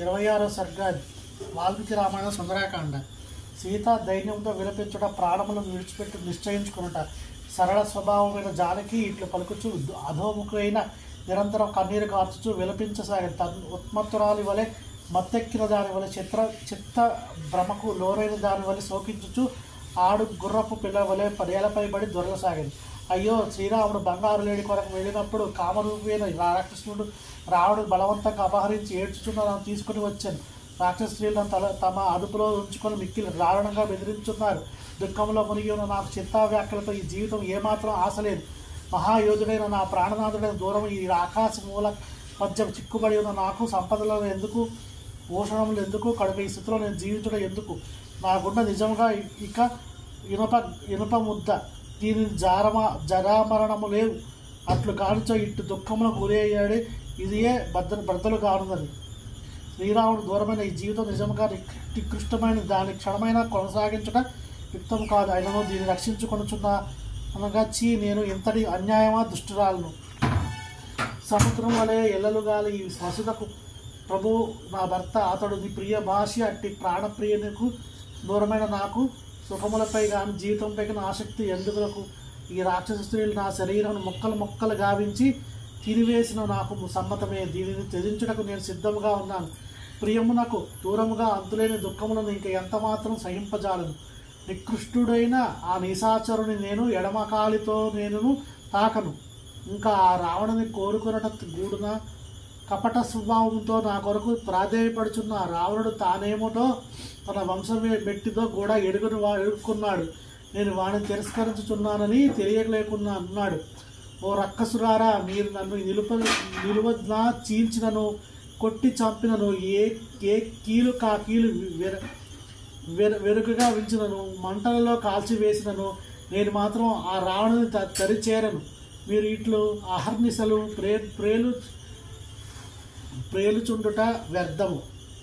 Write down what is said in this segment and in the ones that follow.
ఇరవై ఆరో సర్గ వాల్మీకి రామాయణ సుందరాకాండ సీత ధైర్యంతో విలపించుట ప్రాణములను విడిచిపెట్టి నిశ్చయించుకునుట సరళ స్వభావమైన జానకి ఇట్లు పలుకుచు అధోముఖమైన నిరంతరం కన్నీరు కార్చుచు విలపించసాగి తన్ ఉత్మత్తురాలి వలె మత్తెక్కిన దాని వలె చిత్ర చిత్త భ్రమకు లోరైన దాని వలె శోకించుచు ఆడు గుర్రపు పిల్ల వలె పదేళ్లపై పడి దొరలసాగింది అయ్యో శ్రీరాముడు బంగారు లేడి కొరకు వెళ్ళినప్పుడు కామరూపమైన రాక్షసుడు రావణుడు బలవంతంగా అపహరించి ఏడ్చుచున్న నన్ను తీసుకుని వచ్చాను రాక్షస స్త్రీలను తల తమ అదుపులో ఉంచుకొని మిక్కిలి దారుణంగా బెదిరించున్నారు దుఃఖంలో మునిగి ఉన్న నాకు చింతా వ్యాఖ్యలతో ఈ జీవితం ఏమాత్రం ఆశ లేదు మహాయోధుడైన నా ప్రాణనాథుడైన దూరం ఈ ఆకాశ మూల మధ్య చిక్కుబడి ఉన్న నాకు సంపదలను ఎందుకు భూషణములు ఎందుకు కడుపు ఈ స్థితిలో నేను జీవించడం ఎందుకు నా గుండె నిజంగా ఇక ఇనుప ఇనుప ముద్ద దీని జారమ జరామరణము లేవు అట్లు కానిచో ఇటు దుఃఖములకు గురయ్యాడే ఇదియే బద్ద బద్దలు కానున్నది శ్రీరాముడు దూరమైన ఈ జీవితం నిజంగా నిక్- నికృష్టమైన దాని క్షణమైన కొనసాగించడం యుక్తం కాదు అయినను దీన్ని రక్షించుకొనుచున్న అనగా చీ నేను ఇంతటి అన్యాయమా దుష్టురాలను సముద్రం వలె ఎల్లలుగాలి ఈ వసుదకు ప్రభు నా భర్త అతడు నీ ప్రియ భాష అట్టి ప్రాణప్రియునికి దూరమైన నాకు సుఖములపై కానీ జీవితంపై కానీ ఆసక్తి ఎందుకులకు ఈ రాక్షస స్త్రీలు నా శరీరం మొక్కలు మొక్కలు గావించి తినివేసిన నాకు సమ్మతమే దీనిని త్యజించుటకు నేను సిద్ధముగా ఉన్నాను ప్రియమునకు దూరముగా అంతులేని దుఃఖములను ఇంక ఎంత మాత్రం సహింపజాలను నికృష్టుడైన ఆ నిశాచరుని నేను ఎడమకాలితో నేను తాకను ఇంకా ఆ రావణుని కోరుకునట గూడున కపట స్వభావంతో నా కొరకు ప్రాధేయపడుచున్న ఆ రావణుడు తానేమోటో తన వంశం బెట్టితో కూడా ఎడుగును వా ఎడుక్కున్నాడు నేను వాడిని తిరస్కరించుచున్నానని తెలియలేకున్నా అన్నాడు ఓ రక్కసురారా మీరు నన్ను నిలుప నిలువద్నా చీల్చినను కొట్టి చంపినను ఏ ఏ కీలు కా కీలు వెర వెర వెరుకగా ఉంచినను మంటలలో కాల్చి వేసినను నేను మాత్రం ఆ రావణుని త తరిచేరను మీరు ఇట్లు అహర్నిశలు ప్రే ప్రేలు ప్రేలుచుండుట వ్యర్థము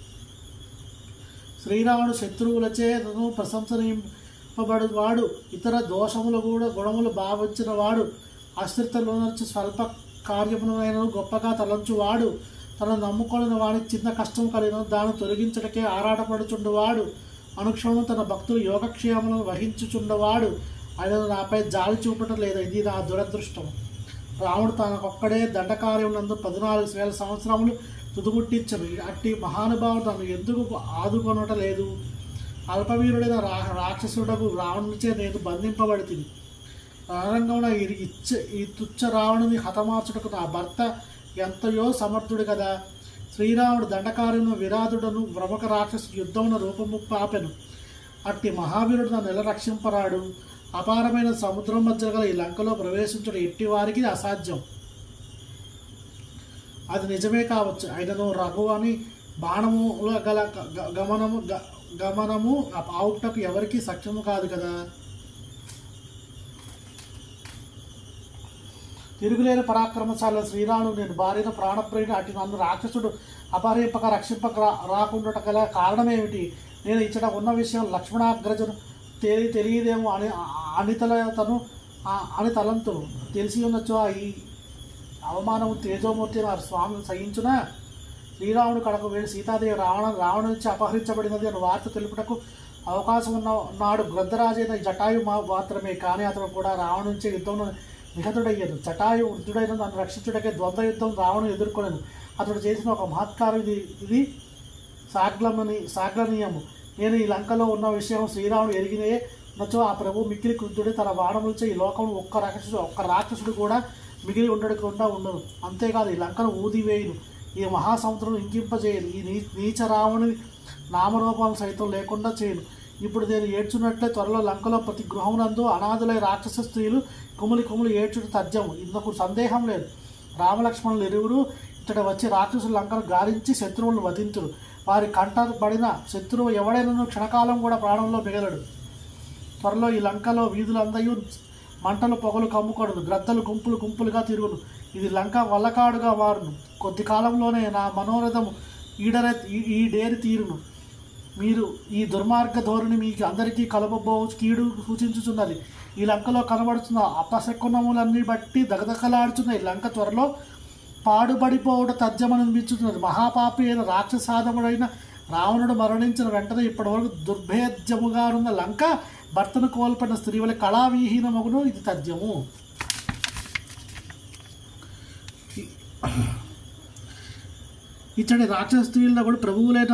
శ్రీరాముడు శత్రువులచేతను ప్రశంసనింపబడు వాడు ఇతర దోషములు కూడా గుణములు భావించిన వాడు అస్థిరతలోనొచ్చి స్వల్ప కార్యములైన గొప్పగా తలంచువాడు తన నమ్ముకొనిన వాడికి చిన్న కష్టం కలిగిన దాన్ని తొలగించటకే ఆరాటపడుచుండువాడు అనుక్షణం తన భక్తులు యోగక్షేమలను వహించుచుండవాడు ఆయన నాపై జాలి చూపటం లేదు ఇది నా దురదృష్టం రాముడు తనకొక్కడే దండకార్యం నందు పద్నాలుగు వేల సంవత్సరములు తుదుముట్టించను అట్టి మహానుభావుడు నన్ను ఎందుకు ఆదుకొనట లేదు అల్పవీరుడైన రా రాక్షసుడకు రావణునిచే నేను బంధింపబడితిని రణరంగమున ఈ ఇచ్చ ఈ తుచ్చ రావణుని హతమార్చుటకు నా భర్త ఎంతయో సమర్థుడు కదా శ్రీరాముడు దండకార్యను విరాధుడను ప్రముఖ రాక్షసు యుద్ధమున రూపము పాపెను అట్టి మహావీరుడు నన్ను ఎలా రక్షింపరాడు అపారమైన సముద్రం మధ్య గల ఈ లంకలో ప్రవేశించడం ఎట్టి వారికి అసాధ్యం అది నిజమే కావచ్చు అయినను రఘు అని బాణముల గల గ- గమనము గ- గమనము ఆ పావుటకు ఎవరికి సఖ్యము కాదు కదా తిరుగులేని పరాక్రమశాల శ్రీరాముడు నేను భార్యను ప్రాణప్రియుడు అటు నన్ను రాక్షసుడు అపహరింపక రక్షింపక రా రాకుండా గల కారణమేమిటి నేను ఇచ్చట ఉన్న విషయం లక్ష్మణాగ్రజను తేలి తెలియదేమో అని అనితల తను ఆ- అని తలంతును తెలిసి ఉన్నచో ఈ అవమానము తేజోమూర్తి నా స్వామిని సహించున శ్రీరాముడు కడకు వెళ్ళి సీతాదేవి రావణ రావణ నుంచి అపహరించబడినది అని వార్త తెలుపుటకు అవకాశం ఉన్న నాడు గ్రంథరాజైన జటాయు మా మాత్రమే కానీ అతడు కూడా రావణ నుంచి యుద్ధంలో నిహతుడయ్యాడు జటాయు వృద్ధుడైన నన్ను రక్షించుటకే ద్వంద్వ యుద్ధం రావణు ఎదుర్కొనను అతడు చేసిన ఒక మహత్కారం ఇది ఇది సాగ్లమని సాగ్లనీయము నేను ఈ లంకలో ఉన్న విషయం శ్రీరాముడు ఎరిగినే నచ్చో ఆ ప్రభు మిక్కిలి కృతుడి తన బాణములచే ఈ లోకంలో ఒక్క రాక్షసుడు ఒక్క రాక్షసుడు కూడా మిగిలి ఉండకుండా ఉండను అంతేకాదు ఈ లంకను ఊదివేయును ఈ మహాసముద్రం ఇంకింపజేయను ఈ నీ నీచ రావణుని నామరూపాలు సైతం లేకుండా చేయను ఇప్పుడు నేను ఏడ్చున్నట్లే త్వరలో లంకలో ప్రతి గృహమునందు అనాథులై రాక్షస స్త్రీలు కుములి కుములి ఏడ్చుట తథ్యము ఇందుకు సందేహం లేదు రామలక్ష్మణులు ఇరువురు ఇతడు వచ్చి రాక్షసుల లంకను గాలించి శత్రువులను వధించురు వారి కంటబడిన శత్రువు ఎవడైనా క్షణకాలం కూడా ప్రాణంలో మిగలడు త్వరలో ఈ లంకలో వీధులందయూ మంటలు పొగలు కమ్ముకొడును గ్రద్దలు గుంపులు గుంపులుగా తిరుగును ఇది లంక వల్లకాడుగా మారును కొద్ది కాలంలోనే నా మనోరథము ఈడరే ఈ- ఈ డేరి తీరును మీరు ఈ దుర్మార్గ ధోరణి మీకు అందరికీ కలపబో కీడు సూచించుచున్నది ఈ లంకలో కనబడుతున్న అపశకునములన్నీ బట్టి దగదగలాడుచున్న ఈ లంక త్వరలో పాడుబడిపోవట తథ్యమనిపించుతున్నది మహాపాపి అయిన రాక్షసాధముడైన రావణుడు మరణించిన వెంటనే ఇప్పటివరకు దుర్భేద్యముగా ఉన్న లంక భర్తను కోల్పోయిన స్త్రీ వల్ల కళావిహీనమగును ఇది తథ్యము ఇచ్చడి రాక్షస స్త్రీల్లో కూడా ప్రభువులైన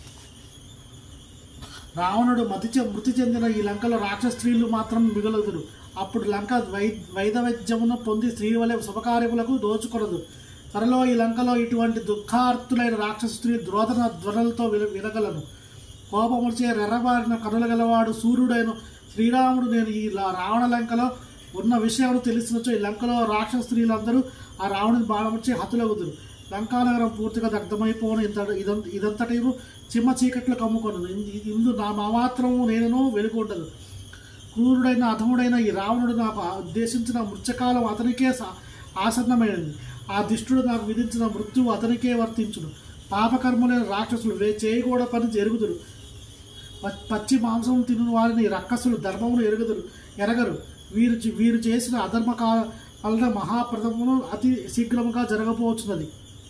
రావణుడు మతి చె- మృతి చెందిన ఈ లంకలో రాక్షస స్త్రీలు మాత్రం మిగలదురు అప్పుడు లంక వై వైదవైద్యమును పొంది స్త్రీ వలె శుభకార్యములకు దోచుకొనదు త్వరలో ఈ లంకలో ఇటువంటి దుఃఖార్తులైన రాక్షస స్త్రీ ద్రోధన ధ్వనులతో విన వినగలను కోపముచే రెర్రబారిన కనులు గలవాడు సూర్యుడైన శ్రీరాముడు నేను ఈ లా- రావణ లంకలో ఉన్న విషయం తెలిసినచో ఈ లంకలో రాక్షస స్త్రీలందరూ ఆ రావణుని బాణముచ్చే హతులగుదురు లంకానగరం పూర్తిగా దగ్ధమైపోను ఇంత ఇదంత ఇదంతటి చిమ్మ చీకట్లు కమ్ముకొనదు ఇన్- ఇందు నా మాత్రము నేను వెలుగు ఉండదు క్రూరుడైన అధముడైన ఈ రావణుడు నాకు ఉద్దేశించిన మృత్యకాలం అతనికే సా- ఆసన్నమైనది ఆ దుష్టుడు నాకు విధించిన మృత్యువు అతనికే వర్తించును పాపకర్మలైన రాక్షసులు వే చేయకూడ పని జరుగుదురు ప- పచ్చి మాంసం తిను వారిని రక్కసులు ధర్మమును ఎరుగుదురు ఎరగరు వీరు చే- వీరు చేసిన అధర్మ కాల వలన మహాప్రథమును అతి శీఘ్రముగా జరగబోచున్నది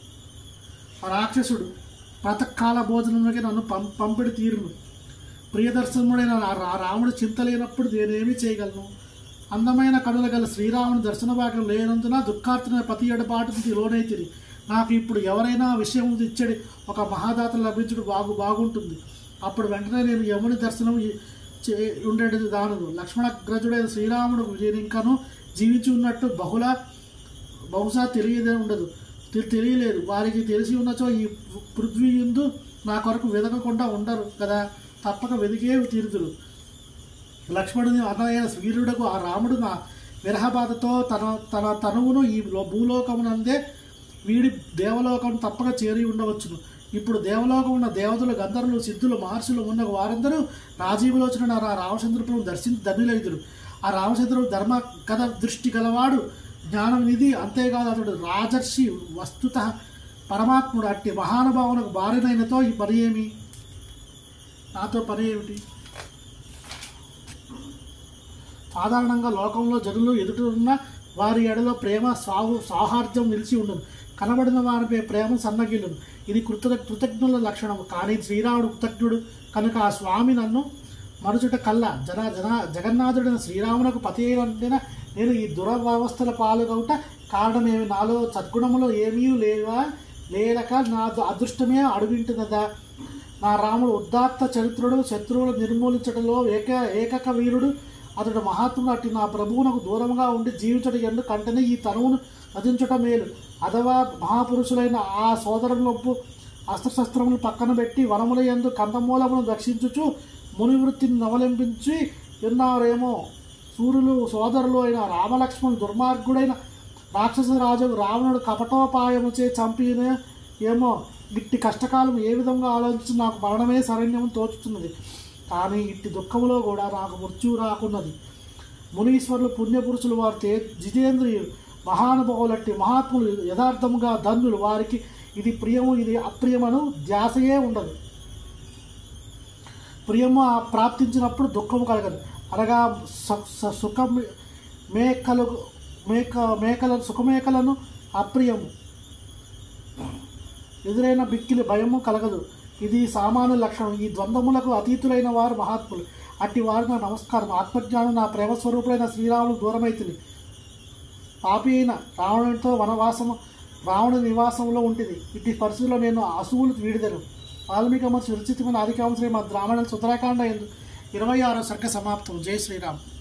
ఆ రాక్షసుడు ప్రాతకాల భోజనములకి నన్ను పం పంపిడి తీరును ప్రియదర్శనముడైన ఆ రా- రాముడు చింత లేనప్పుడు నేనేమి చేయగలను అందమైన కనుల గల శ్రీరాముని దర్శన భాగ్యం లేనందున దుఃఖార్తన పతి ఎడబాటుకి లోనైతిని నాకు ఇప్పుడు ఎవరైనా విషయం ఇచ్చడి ఒక మహాదాత లభించుడు బాగు బాగుంటుంది అప్పుడు వెంటనే నేను యముని దర్శనం ఇ- చే ఉండేది దానను లక్ష్మణగ్రజుడైన శ్రీరాముడు నేను ఇంకను జీవించి ఉన్నట్టు బహుళ బహుశా తెలియదే ఉండదు తె- తెలియలేదు వారికి తెలిసి ఉన్నచో ఈ పృథ్వీ ఎందు నా కొరకు వెదకకుండా ఉండరు కదా తప్పక వెదికే తీరుదురు లక్ష్మణుని అన్నయ్య వీరుడకు ఆ రాముడు నా విరహబాధతో తన తన తనువును ఈ లో- భూలోకమునందే వీడి దేవలోకం తప్పక చేరి ఉండవచ్చును ఇప్పుడు దేవలోకం ఉన్న దేవతలు గంధర్వులు సిద్ధులు మహర్షులు ఉన్న వారందరూ రాజీవులోచన ఆ రామచంద్రపురం దర్శించి ధన్యులైదురు ఆ రామచంద్రుడు ధర్మ కథ దృష్టి గలవాడు జ్ఞానం నిధి అంతేకాదు అతడు రాజర్షి వస్తుత పరమాత్ముడు అట్టి మహానుభావునకు భార్యనైనతో ఈ పని ఏమి నాతో పని ఏమిటి సాధారణంగా లోకంలో జనులు ఎదుట ఉన్న వారి ఎడలో ప్రేమ సాహు సౌహార్ద్యం నిలిచి ఉండదు కనబడిన వారిపై ప్రేమ సన్నగిల్లును ఇది కృత కృతజ్ఞుల లక్షణం కానీ శ్రీరాముడు కృతజ్ఞుడు కనుక ఆ స్వామి నన్ను మరుచుట కల్లా జన జన జగన్నాథుడైన శ్రీరామునకు పతి అయిన నేను ఈ దురవస్థల పాల్గొట కారణమేమి నాలో సద్గుణములో ఏమీ లేవా లేలక నా అదృష్టమే అడుగింటున్నదా నా రాముడు ఉదాత్త చరిత్రుడు శత్రువులు నిర్మూలించడంలో ఏక ఏకక వీరుడు అతడు మహాత్ముడు అట్టి నా ప్రభువునకు దూరంగా ఉండి జీవించడం ఎందు కంటనే ఈ తనువును వధించుట మేలు అథవా మహాపురుషులైన ఆ సోదరులొప్పు అస్త్రశస్త్రములు పక్కన పెట్టి వనముల ఎందు కందమూలమును రక్షించుచు ముని వృత్తిని నవలింపించి ఉన్నారేమో సూర్యులు సోదరులు అయిన రామలక్ష్మణుడు దుర్మార్గుడైన రాక్షసరాజు రావణుడు కపటోపాయముచే చంపిన ఏమో ఇట్టి కష్టకాలం ఏ విధంగా ఆలోచించి నాకు మరణమే శరణ్యం తోచుతున్నది కానీ ఇట్టి దుఃఖములో కూడా నాకు మృత్యువు రాకున్నది మునీశ్వరులు పుణ్యపురుషులు వారు తే జితేంద్రియులు మహానుభావులట్టి మహాత్ములు యథార్థముగా ధన్యులు వారికి ఇది ప్రియము ఇది అప్రియమను ధ్యాసయే ఉండదు ప్రియము ఆ ప్రాప్తించినప్పుడు దుఃఖము కలగదు అనగా స- స- సుఖం మేకలు మేక మేకల సుఖమేకలను అప్రియము ఎదురైన బిక్కిలి భయము కలగదు ఇది సామాన్య లక్షణం ఈ ద్వంద్వములకు అతీతులైన వారు మహాత్ములు అట్టి వారు నా నమస్కారం ఆత్మజ్ఞానం నా ప్రేమ స్వరూపుడైన శ్రీరాముడు దూరమైతుంది పాపి అయిన రావణునితో వనవాసము రావణుని నివాసంలో ఉంటుంది ఇట్టి పరిస్థితుల్లో నేను అసువులు వీడిదను వాల్మీకి మహర్షి విరచితమైన ఆదికాంశ్రీ మా బ్రాహ్మణుల సుతరాకాండ ఎందు ఇరవై ఆరో సర్గ సమాప్తం జై శ్రీరామ్